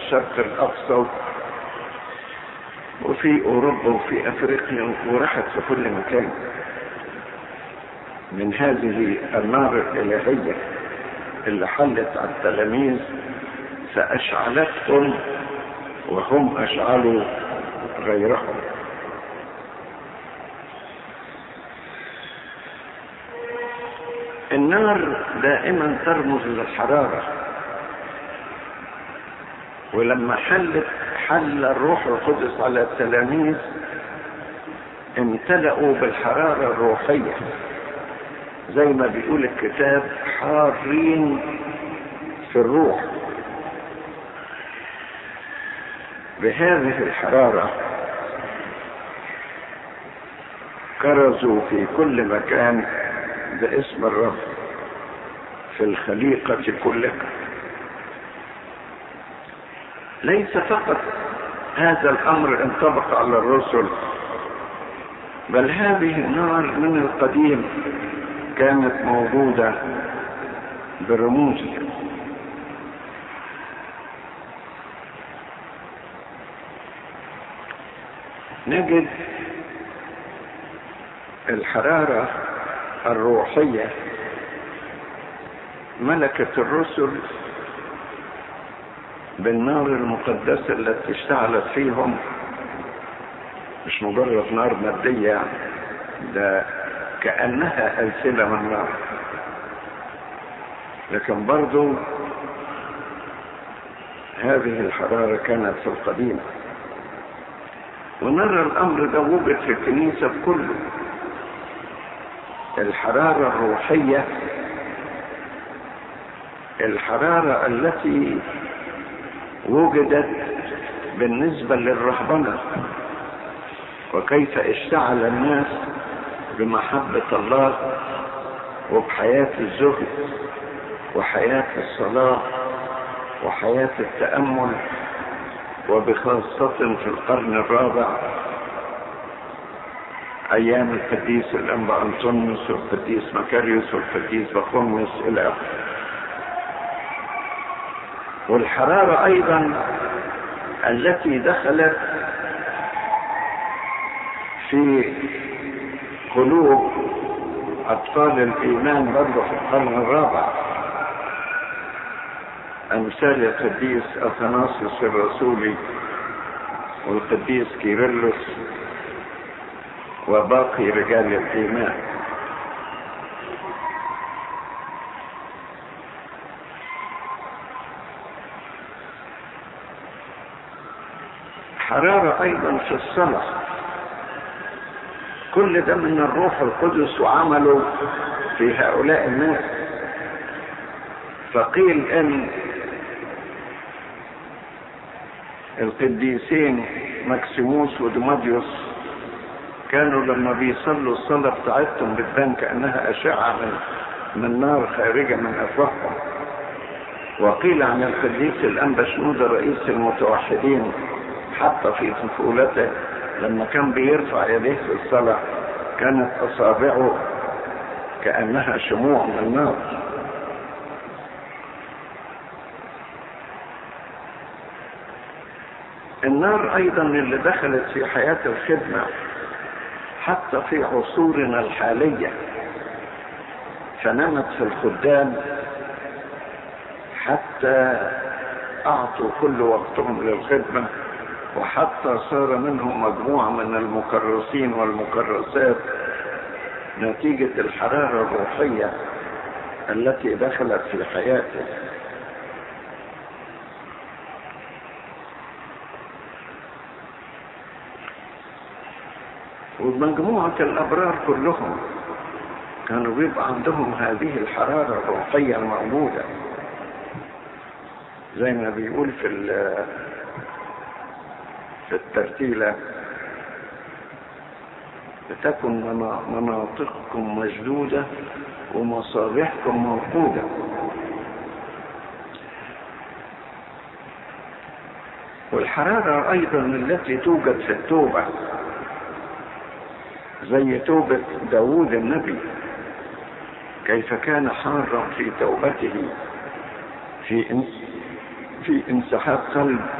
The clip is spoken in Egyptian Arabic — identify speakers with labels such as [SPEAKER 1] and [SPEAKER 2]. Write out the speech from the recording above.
[SPEAKER 1] الشرق الأقصى وفي أوروبا وفي أفريقيا وراحت في كل مكان من هذه النار الإلهية اللي حلت على التلاميذ فأشعلتهم وهم أشعلوا غيرهم النار دائما ترمز للحرارة ولما حلت حل الروح القدس على التلاميذ امتلأوا بالحرارة الروحية زي ما بيقول الكتاب حارين في الروح بهذه الحرارة كرزوا في كل مكان باسم الرب في الخليقة كلها ليس فقط هذا الأمر انطبق على الرسل بل هذه النار من القديم كانت موجودة برموزها نجد الحرارة الروحية ملكة الرسل بالنار المقدسة التي اشتعلت فيهم مش مجرد نار مادية ده كأنها ألسنة من نار لكن برضو هذه الحرارة كانت في القديم ونرى الأمر ده وجد في الكنيسة كله الحرارة الروحية الحرارة التي وجدت بالنسبة للرهبنة وكيف اشتعل الناس بمحبة الله وبحياة الزهد وحياة الصلاة وحياة التأمل وبخاصة في القرن الرابع أيام القديس الأنبا أنطونيوس والقديس مكاريوس والقديس بخوميوس إلى آخره والحرارة أيضا التي دخلت في قلوب أطفال الإيمان برضه في القرن الرابع أمثال القديس أثناسيوس الرسولي والقديس كيرلس وباقي رجال الإيمان حرارة أيضا في الصلاة كل ده من الروح القدس وعمله في هؤلاء الناس فقيل ان القديسين مكسيموس ودماديوس كانوا لما بيصلوا الصلاة بتاعتهم بتبان كأنها أشعة من من نار خارجة من أفواههم وقيل عن القديس الأنبا شنودة رئيس المتوحدين حتى في طفولته لما كان بيرفع يديه في الصلاة كانت أصابعه كأنها شموع من نار النار أيضا اللي دخلت في حياة الخدمة حتى في عصورنا الحالية فنمت في الخدام حتى أعطوا كل وقتهم للخدمة وحتى صار منهم مجموعة من المكرسين والمكرسات نتيجة الحرارة الروحية التي دخلت في حياته ومجموعة الأبرار كلهم كانوا بيبقى عندهم هذه الحرارة الروحية الموجودة زي ما بيقول في في الترتيلة لتكن مناطقكم مشدودة ومصابيحكم موقودة والحرارة أيضا التي توجد في التوبة زي توبة داود النبي كيف كان حارا في توبته في في انسحاب قلب